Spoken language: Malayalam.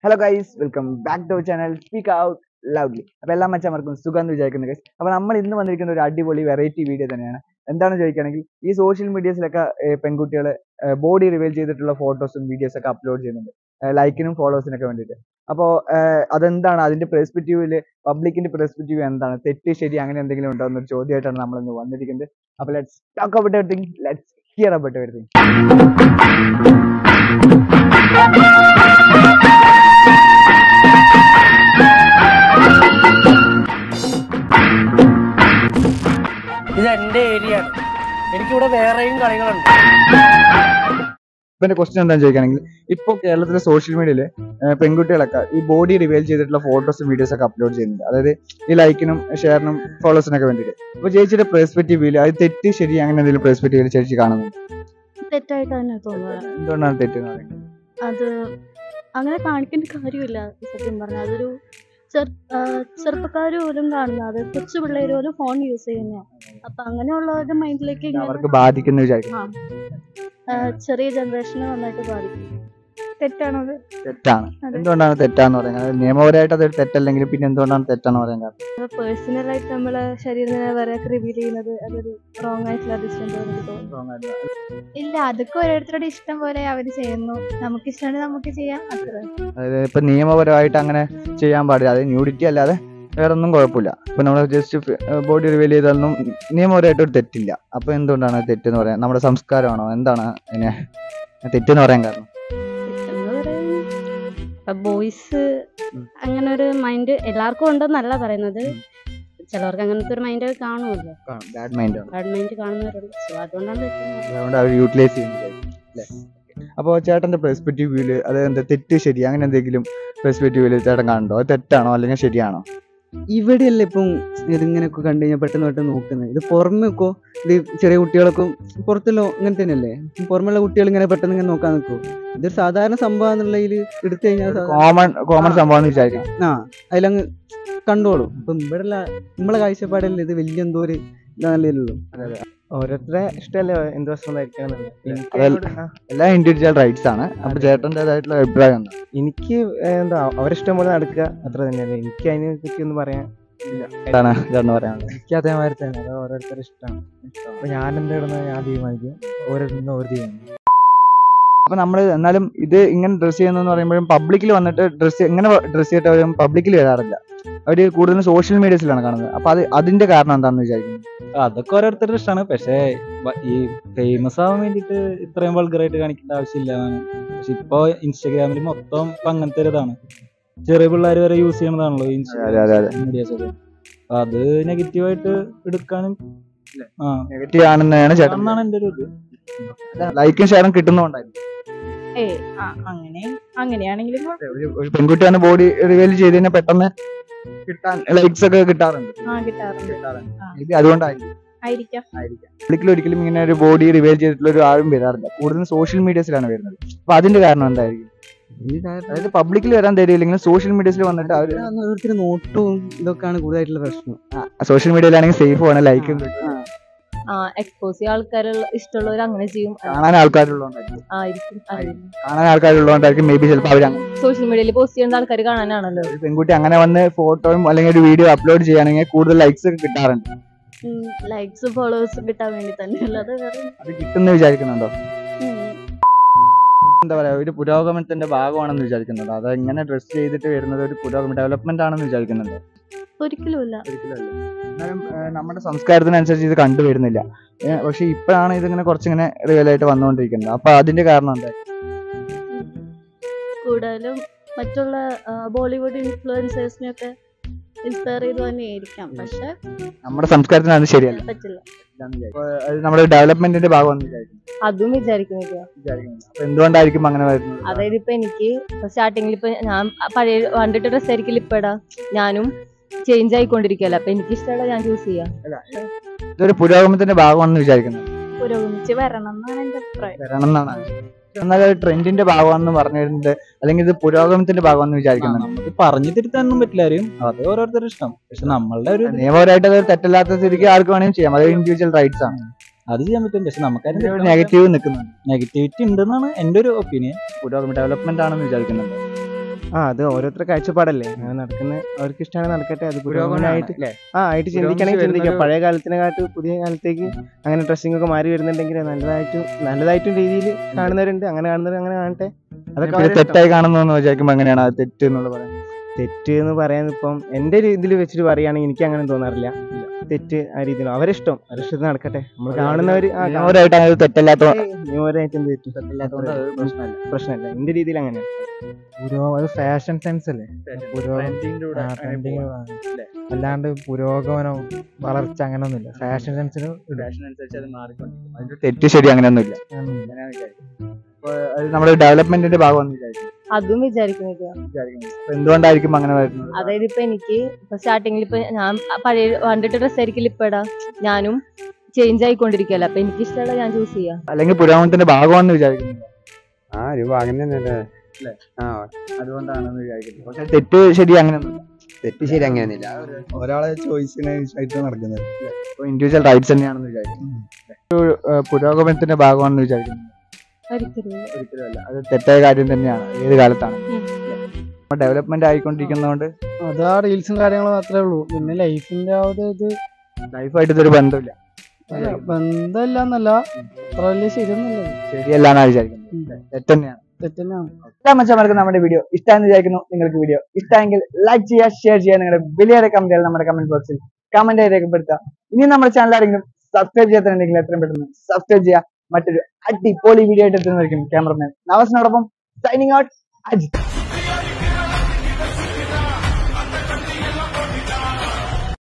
Hello guys welcome back to channel speak out loudly അപ്പോൾ എല്ലാ മച്ചന്മാർക്കും സുഖം എന്ന് വിചാരിക്കുന്നു ഗൈസ് അപ്പോൾ നമ്മൾ ഇന്ന് വന്നിരിക്കുന്ന ഒരു അടിപൊളി വെറൈറ്റി വീഡിയോ തന്നെയാണ് എന്താണെന്ന് ചോദിക്കുകയാണെങ്കിൽ ഈ സോഷ്യൽ മീഡിയസിലൊക്കെ പെൺകുട്ടികൾ ബോഡി റിവീൽ ചെയ്തിട്ടുള്ള ഫോട്ടോസും വീഡിയോസും ഒക്കെ അപ്ലോഡ് ചെയ്യുന്നുണ്ട് ലൈക്കിനും ഫോളോവേഴ്സിനൊക്കെ വേണ്ടിയിട്ട് അപ്പോൾ അതെന്താണ് അതിന്റെ പെർസ്പെക്റ്റീവിൽ പബ്ലിക്കിന്റെ പെർസ്പെക്റ്റീവ് എന്താണ് തെറ്റ് ശരി അങ്ങനെ എന്തെങ്കിലും ഉണ്ടോ എന്നൊരു ചോദ്യമായിട്ടാണ് നമ്മൾ ഇന്ന് വന്നിരിക്കുന്നത് അപ്പോൾ let's talk about everything let's hear about everything ഇത് എന്റെ ഏരിയ ആണ് എനിക്കിവിടെ വേറെയും കളികളുണ്ട് ഇപ്പൊ എന്റെ ക്വസ്റ്റ്യൻ എന്താണെന്ന് ചോദിക്കുകയാണെങ്കിൽ ഇപ്പൊ കേരളത്തിലെ സോഷ്യൽ മീഡിയയിൽ പെൺകുട്ടികളൊക്കെ ഈ ബോഡി റിവീൽ ചെയ്തിട്ടുള്ള ഫോട്ടോസും വീഡിയോസ് ഒക്കെ അപ്ലോഡ് ചെയ്യുന്നുണ്ട് അതായത് ഈ ലൈക്കിനും ഷെയറിനും ഫോളോസിനൊക്കെ വേണ്ടിയിട്ട് അപ്പൊ ചേച്ചിയുടെ പെർസ്പെക്റ്റീവിൽ അത് തെറ്റ് ശരി അങ്ങനെ എന്തെങ്കിലും പെർസ്പെക്റ്റീവിൽ ചേച്ചി കാണുന്നു തെറ്റായിട്ട് തന്നെ തോന്നുക എന്തുകൊണ്ടാണ് തെറ്റ് എന്ന് പറയുന്നത് അത് അങ്ങനെ കാണിക്കേണ്ട കാര്യമില്ല സത്യം പറഞ്ഞാൽ അതൊരു ചെറു ചെറുപ്പക്കാർ പോലും കാണുന്ന അത് കൊച്ചു പിള്ളേർ പോലും ഫോൺ യൂസ് ചെയ്യുന്ന അപ്പൊ അങ്ങനെയുള്ളവരുടെ മൈൻഡിലേക്ക് ഇങ്ങനെ അവർക്ക് ബാധിക്കുന്ന വിചാരിക്കും ആ, ചെറിയ ജനറേഷനെ നന്നായിട്ട് ബാധിക്കും തെറ്റാണത് തെറ്റാണ് അതെ. എന്തുകൊണ്ടാണ് തെറ്റാന്ന് പറയുന്നത് അത് നിയമപരമായിട്ട് അത് തെറ്റല്ലെങ്കിലും പിന്നെ എന്തുകൊണ്ടാണ് തെറ്റാന്ന് പറയാൻ കാരണം പേഴ്സണൽ ആയിട്ട് നമ്മളെ ശരീരത്തിനെ വരെ റിവീൽ ചെയ്യുന്നത് അതൊരു റോങ് ആയിട്ടുള്ള ഡിസിഷൻ എനിക്ക് തോന്നുന്നു ഇല്ല അതൊക്കെ ഓരോരുത്തരുടെ ഇഷ്ടം പോലെ അവർ ചെയ്യുന്നു നമുക്ക് ഇഷ്ടമാണ് നമുക്ക് ചെയ്യാം അത്ര അതായത് ഇപ്പൊ നിയമപരമായിട്ട് അങ്ങനെ ചെയ്യാൻ പാടില്ല അത് ന്യൂഡിറ്റി അല്ലാതെ വേറെ ഒന്നും കുഴപ്പമില്ല ഇപ്പൊ നമ്മൾ ജസ്റ്റ് ബോഡി റിവീൽ ചെയ്തൊന്നും നിയമപരമായിട്ട് ഒരു തെറ്റില്ല അപ്പൊ എന്തുകൊണ്ടാണ് അത് തെറ്റെന്ന് പറയാൻ നമ്മുടെ സംസ്കാരമാണോ എന്താണ് അതിനെ തെറ്റെന്ന് പറയാൻ കാരണം എന്ന് പറയുന്നത് ബോയ്സ് ഉം. അങ്ങനെ ഒരു മൈൻഡ് എല്ലാവർക്കും ഉണ്ടെന്നല്ല പറയുന്നത് ചിലവർക്ക് അങ്ങനത്തെ ഒരു മൈൻഡ് കാണുമല്ലോ ബാഡ് മൈൻഡ് ആണ് ബാഡ് മൈൻഡ് കാണുന്നവരുണ്ട് സോ അതുകൊണ്ടാണ് തെറ്റുന്നത് അതുകൊണ്ട് അവർ യൂട്ടിലൈസ് ചെയ്യുന്നത് അല്ലേ അപ്പോൾ ചേട്ടന്റെ പെർസ്പെക്റ്റീവില് അത് എന്താ തെറ്റ് ശരി അങ്ങനെ എന്തെങ്കിലും പെർസ്പെക്റ്റീവില് ചേട്ടൻ കാണുന്നുണ്ടോ അത് തെറ്റാണോ അല്ലെങ്കിൽ ശരിയാണോ ഇവിടെയല്ല ഇപ്പം ഇതിങ്ങനെയൊക്കെ കണ്ടു കഴിഞ്ഞാൽ പെട്ടെന്ന് പെട്ടെന്ന് നോക്കുന്നത് ഇത് പുറമേക്കോ ഇത് ചെറിയ കുട്ടികളൊക്കെ പുറത്തല്ലോ ഇങ്ങനെ തന്നെയല്ലേ പുറമെയുള്ള കുട്ടികൾ ഇങ്ങനെ പെട്ടെന്ന് ഇങ്ങനെ നോക്കാൻ നിൽക്കുമോ ഇതൊരു സാധാരണ സംഭവം എന്നുള്ളതിൽ എടുത്തു കഴിഞ്ഞാൽ സാധാ- കോമൺ കോമൺ ആ. സംഭവം എന്ന് വിചാരിക്കാം ആ അതിലങ്ങ് കണ്ടോളും ഇപ്പം ഇവിടെ നമ്മളെ കാഴ്ചപ്പാടല്ലേ ഇത് വലിയ എന്തോ ഒരു ഇതാണല്ലോ ഓരോരുത്തരെ ഇഷ്ടമല്ലേ എന്ത് വസ്ത്രം എല്ലാം ഇൻഡിവിജ്വൽ റൈറ്റ്സ് ആണ് അപ്പൊ ചേട്ടൻ്റെതായിട്ടുള്ള അഭിപ്രായം എന്താ എനിക്ക് എന്താ അവരിഷ്ടം പോലെ നടക്കുക അത്ര തന്നെയല്ലേ എനിക്ക് അതിനെ പറ്റി ഒന്നും പറയാൻ എന്താണ് ചേട്ടൻ പറയാനുള്ളത് എനിക്ക് അതേമാതിരി തന്നെ അത് ഓരോരുത്തരുടെ ഇഷ്ടമാണ് അപ്പൊ ഞാൻ എന്താ ഇടുന്നത് ഞാൻ തീരുമാനിക്കും ഓരോരുത്തരും ഓരോ തീരുമാനിക്കും അപ്പൊ നമ്മൾ എന്നാലും ഇത് ഇങ്ങനെ ഡ്രസ് ചെയ്യുന്നെന്ന് പറയുമ്പോഴും പബ്ലിക്കിൽ വന്നിട്ട് ഡ്രസ് എങ്ങനെ ഡ്രസ് ചെയ്തിട്ട് അവരും പബ്ലിക്കിൽ വരാറില്ല അവര് കൂടുതലും സോഷ്യൽ മീഡിയസിലാണ് കാണുന്നത് അപ്പൊ അത് അതിന്റെ കാരണം എന്താണെന്ന് വിചാരിക്കുന്നു അതൊക്കെ ഓരോരുത്തരുടെ ഇഷ്ടമാണ് പക്ഷേ വ- ഈ ഫേമസ് ആവാൻ വേണ്ടിയിട്ട് ഇത്രയും വൾഗറായിട്ട് കാണിക്കേണ്ട ആവശ്യമില്ല എന്നാണ് പക്ഷെ ഇപ്പൊ ഇൻസ്റ്റാഗ്രാമിൽ മൊത്തം ഇപ്പൊ അങ്ങനത്തെ ഒരു ഇതാണ് ചെറിയ പിള്ളേർ വരെ യൂസ് ചെയ്യണതാണല്ലോ അതെ, അതെ, അതെ. മീഡിയാസ് ഒക്കെ അപ്പൊ അത് നെഗറ്റീവായിട്ട് എടുക്കാനും ആ നെഗറ്റീവ് ആണെന്നാണ് ചേട്ടൻ എന്നാണ് എന്റെ ഒരു ഇത് ലൈക്കും ഷെയറും കിട്ടുന്നതുകൊണ്ടായിരുന്നു ഏ അങ്ങനെ അങ്ങനെയാണെങ്കിലും ഒരു ഒരു പെൺകുട്ടി വന്ന് ബോഡി റിവീൽ ചെയ്ത് കഴിഞ്ഞാൽ പെട്ടെന്ന് കിട്ടാൻ ലൈക്സ് ഒക്കെ കിട്ടാറുണ്ട് ആ കിട്ടാറുണ്ട് ആ. Maybe അതുകൊണ്ടായിരിക്കും ആയിരിക്കാം പബ്ലിക്കിൽ ഒരിക്കലും ഇങ്ങനെ ഒരു ബോഡി റിവീൽ ചെയ്തിട്ടുള്ള ഒരു ആരും വരാറില്ല കൂടുതലും സോഷ്യൽ മീഡിയസിലാണ് വരുന്നത് അപ്പൊ അതിന്റെ കാരണം എന്തായിരിക്കും അതായത് പബ്ലിക്കിൽ വരാൻ തരില്ലെങ്കിലും സോഷ്യൽ മീഡിയസിൽ വന്നിട്ട് അവർ ഓരോരുത്തർ നോട്ടവും ഇതൊക്കെയാണ് കൂടുതലായിട്ടുള്ള പ്രശ്നം സോഷ്യൽ മീഡിയയിലാണെങ്കിൽ സേഫ് ആണ് ലൈക്കും എക്സ്പോസ് ചെയ്യാൻ ആൾക്കാർ ഇഷ്ടമുള്ളവർ അങ്ങനെ ചെയ്യും കാണാൻ ആൾക്കാരുള്ളതുകൊണ്ടായിരിക്കും ആയിരിക്കും കാണാൻ ആൾക്കാരുള്ളതുകൊണ്ടായിരിക്കും മേ ബി ചിലപ്പോൾ അവർ സോഷ്യൽ മീഡിയയിൽ പോസ്റ്റ് ചെയ്യുന്ന ആൾക്കാർ കാണാനാണല്ലോ ഒരു പെൺകുട്ടി അങ്ങനെ വന്ന് ഫോട്ടോയും അല്ലെങ്കിൽ ഒരു വീഡിയോ അപ്ലോഡ് ചെയ്യുകയാണെങ്കിൽ കൂടുതൽ ലൈക്സ് ഒക്കെ കിട്ടാറുണ്ട് ലൈക്സ് ഫോളോവേഴ്സ് കിട്ടാൻ വേണ്ടി തന്നെ അല്ലാതെ വേറെ അത് കിട്ടുമെന്ന് വിചാരിക്കുന്നുണ്ടോ ഉം. എന്താ പറയാ ഒരു പുരോഗമനത്തിന്റെ ഭാഗമാണെന്ന് വിചാരിക്കുന്നുണ്ടോ അത് ഇങ്ങനെ ഡ്രസ് ചെയ്തിട്ട് വരുന്നത് ഒരു പുരോഗമന ഡെവലപ്മെന്റ് ആണെന്ന് വിചാരിക്കുന്നുണ്ട് ഒരിക്കലുമില്ല ഒരിക്കലല്ല എന്നാലും ഏഹ്, നമ്മുടെ സംസ്കാരത്തിനനുസരിച്ച് ഇത് കണ്ടുവരുന്നില്ല ഏഹ്, പക്ഷെ ഇപ്പോഴാണ് ഇതിങ്ങനെ കുറച്ചിങ്ങനെ റിയൽ ആയിട്ട് വന്നുകൊണ്ടിരിക്കുന്നത് അപ്പൊ അതിന്റെ കാരണം എന്താ കൂടുതലും മറ്റുള്ള ബോളിവുഡ് ഇൻഫ്ലുവൻസേഴ്സിനെയൊക്കെ ഇൻസ്പയർ ചെയ്ത് തന്നെയായിരിക്കാം പക്ഷെ നമ്മുടെ സംസ്കാരത്തിന് അത് ശരിയല്ല പറ്റില്ല അപ്പൊ അത് നമ്മുടെ ഡെവലപ്മെന്റിന്റെ ഭാഗമാണെന്ന് വിചാരിക്കുന്നു അതും വിചാരിക്കുന്നില്ല വിചാരിക്കുന്നുണ്ട് അപ്പൊ എന്തുകൊണ്ടായിരിക്കും അങ്ങനെ വരുന്നത് അതായത് ഇപ്പൊ എനിക്ക് സ്റ്റാർട്ടിങ്ങിൽ ഇപ്പൊ ഞാൻ പഴയ കണ്ടിട്ട് ഡ്രസ് ആയിരിക്കില്ല ഇപ്പൊ ഇടാ ഞാനും ചേഞ്ച് ആയിക്കൊണ്ടിരിക്കുകയല്ല അപ്പൊ എനിക്ക് ഇഷ്ടമുള്ള ഞാൻ ചൂസ് ചെയ്യാം ഇതൊരു പുരോഗമനത്തിന്റെ ഭാഗമാണെന്ന് വിചാരിക്കുന്നു പുരോഗമിച്ച് വരണം എന്നാണ് എന്റെ അഭിപ്രായം വരണം എന്നാണ് എന്നാൽ ട്രെൻഡിന്റെ ഭാഗമാണെന്ന് പറഞ്ഞു വരുന്നത് അല്ലെങ്കിൽ ഇത് പുരോഗമനത്തിന്റെ ഭാഗമാണെന്ന് വിചാരിക്കുന്നുണ്ട് നമുക്ക് പറഞ്ഞു തിരുത്താനൊന്നും പറ്റില്ല ആരും അത് ഓരോരുത്തരുടെ ഇഷ്ടം പക്ഷെ നമ്മളുടെ ഒരു ഇത് നിയമപരമായിട്ട് അത് തെറ്റല്ലാത്ത സ്ഥിതിക്ക് ആർക്ക് വേണമെങ്കിലും ചെയ്യാം അത് ഇൻഡിവിജ്വൽ റൈറ്റ്സ് ആണ് അത് ചെയ്യാൻ പറ്റും പക്ഷെ നമുക്കാരും നെഗറ്റീവ് നിൽക്കുന്നുണ്ട് നെഗറ്റിവിറ്റി ഉണ്ടെന്നാണ് എന്റെ ഒരു ഒപ്പീനിയൻ പുരോഗമന ഡെവലപ്മെന്റ് ആണെന്ന് വിചാരിക്കുന്നുണ്ട് ആ അത് ഓരോരുത്തരുടെ കാഴ്ചപ്പാടല്ലേ അങ്ങനെ നടക്കുന്ന അവർക്ക് ഇഷ്ടമാണ് നടക്കട്ടെ അത് പുരോഗമനമായിട്ട് ആ ആയിട്ട് ചിന്തിക്കണമെങ്കിൽ ചിന്തിക്കാം പഴയ കാലത്തിനെക്കാട്ട് പുതിയ കാലത്തേക്ക് അങ്ങനെ ഡ്രസ്സിംഗ് ഒക്കെ മാറി വരുന്നുണ്ടെങ്കിൽ നല്ലതായിട്ടും നല്ലതായിട്ടും രീതിയിൽ കാണുന്നവരുണ്ട് അങ്ങനെ കാണുന്നവർ അങ്ങനെ കാണട്ടെ അതൊക്കെ ഇത് അവരുടെ ഇഷ്ടം. തെറ്റായി കാണുന്നു വിചാരിക്കുമ്പോ എങ്ങനെയാണ് അത് തെറ്റ് എന്നുള്ള പറയുന്നത് തെറ്റ് എന്ന് പറയാൻ ഇപ്പം എൻ്റെ ഒരു ഇതിൽ വെച്ചിട്ട് പറയുകയാണെങ്കിൽ എനിക്ക് അങ്ങനെ തോന്നാറില്ല തെറ്റ് ആ രീതിയിൽ അവരിഷ്ടം അവരിഷ്ടത്തിൽ നടക്കട്ടെ നമ്മൾ കാണുന്നവര് ആ, കാണുന്ന- ഓരായിട്ട് അങ്ങനെ തെറ്റല്ലാത്ത ഏയ്, ന്യൂവരായിട്ട് എന്ത് തെറ്റ് പ്രശ്നമില്ല എന്റെ രീതിയിൽ അങ്ങനെയാണ് പുരോ അത് ഫാഷൻ സെൻസ് അല്ലേ പുരോഗമനം ആ, trending ആണ്. അല്ലാണ്ട് പുരോഗമനം വളർച്ച അങ്ങനൊന്നുമില്ല ഫാഷൻ സെൻസിന് തെറ്റ് ശരി അങ്ങനെയൊന്നുമില്ല അപ്പൊ അത് നമ്മുടെ ഡെവലപ്മെന്റിന്റെ ഭാഗമെന്ന് വിചാരിക്കും അതും വിചാരിക്കുന്നില്ല അപ്പൊ എന്തുകൊണ്ടായിരിക്കും അങ്ങനെ വരുന്നത് അതായത് ഇപ്പൊ എനിക്ക് ഇപ്പൊ സ്റ്റാർട്ടിങ്ങിൽ ഇപ്പൊ ഞാൻ പഴയ കണ്ടിട്ട് ഡ്രസ് ആയിരിക്കില്ല ഇപ്പൊ ഇടാ ഞാനും ചേഞ്ച് ആയിക്കൊണ്ടിരിക്കല്ല അപ്പൊ എനിക്ക് ഇഷ്ടമുള്ള ഞാൻ ചൂസ് ചെയ്യാം അല്ലെങ്കിൽ പുരോഗമനത്തിന്റെ ഭാഗമാണെന്ന് വിചാരിക്കുന്നു ആ ഒരു ഭാഗം തന്നെ ആ അതുകൊണ്ടാണെന്ന് വിചാരിക്കുന്നത് പക്ഷെ തെറ്റ് ശരി അങ്ങനെയൊന്നുമില്ല തെറ്റ് ശരി അങ്ങനെയൊന്നുമില്ല ഒരാളെ ചോയ്സിനായിട്ട് നടക്കുന്നത് ഇൻഡിവിജ്വൽ റൈറ്റ്സ് തന്നെയാണെന്ന് വിചാരിക്കുന്നു ഒരു ഏഹ്, പുരോഗമനത്തിന്റെ ഭാഗമാണെന്ന് വിചാരിക്കുന്നു ഒരിക്കലും ഒരിക്കലുമല്ല അത് തെറ്റായ കാര്യം തന്നെയാണ് ഏത് കാലത്താണ് ഡെവലപ്മെന്റ് ആയിക്കൊണ്ടിരിക്കുന്നതുകൊണ്ട് അത് ആ റീൽസും കാര്യങ്ങളും മാത്രമേ ഉള്ളൂ പിന്നെ ലൈഫിന്റെ ആ ഒരു ഇത് ലൈഫായിട്ട് ഇതൊരു ബന്ധമില്ല ബന്ധമില്ല എന്നല്ല അത്ര വലിയ ശരിയൊന്നുമില്ല ശരിയല്ലാന്നാണ് വിചാരിക്കുന്നത് തെറ്റ് തന്നെയാണ് തെറ്റന്നെയാണ് എല്ലാ മച്ചന്മാർക്കും നമ്മുടെ വീഡിയോ ഇഷ്ടമാണെന്ന് വിചാരിക്കുന്നു നിങ്ങൾക്ക് വീഡിയോ ഇഷ്ടമെങ്കിൽ ലൈക്ക് ചെയ്യുക ഷെയർ ചെയ്യുക നിങ്ങളുടെ വലിയ കമന്റുകൾ നമ്മുടെ കമന്റ് ബോക്സിൽ കമന്റ് ആയി രേഖപ്പെടുത്തുക ഇനി നമ്മുടെ ചാനൽ ആരെങ്കിലും സബ്സ്ക്രൈബ് ചെയ്യാത്തുണ്ടെങ്കിൽ എത്രയും പെട്ടെന്ന് സബ്സ്ക്രൈബ് ചെയ്യുക മറ്റൊരു അടിപൊളി വീഡിയോ ആയിട്ട് എത്തുന്നതായിരിക്കും ക്യാമറമാൻ നവസിനോടൊപ്പം സൈനിങ് ഔട്ട് അജിത്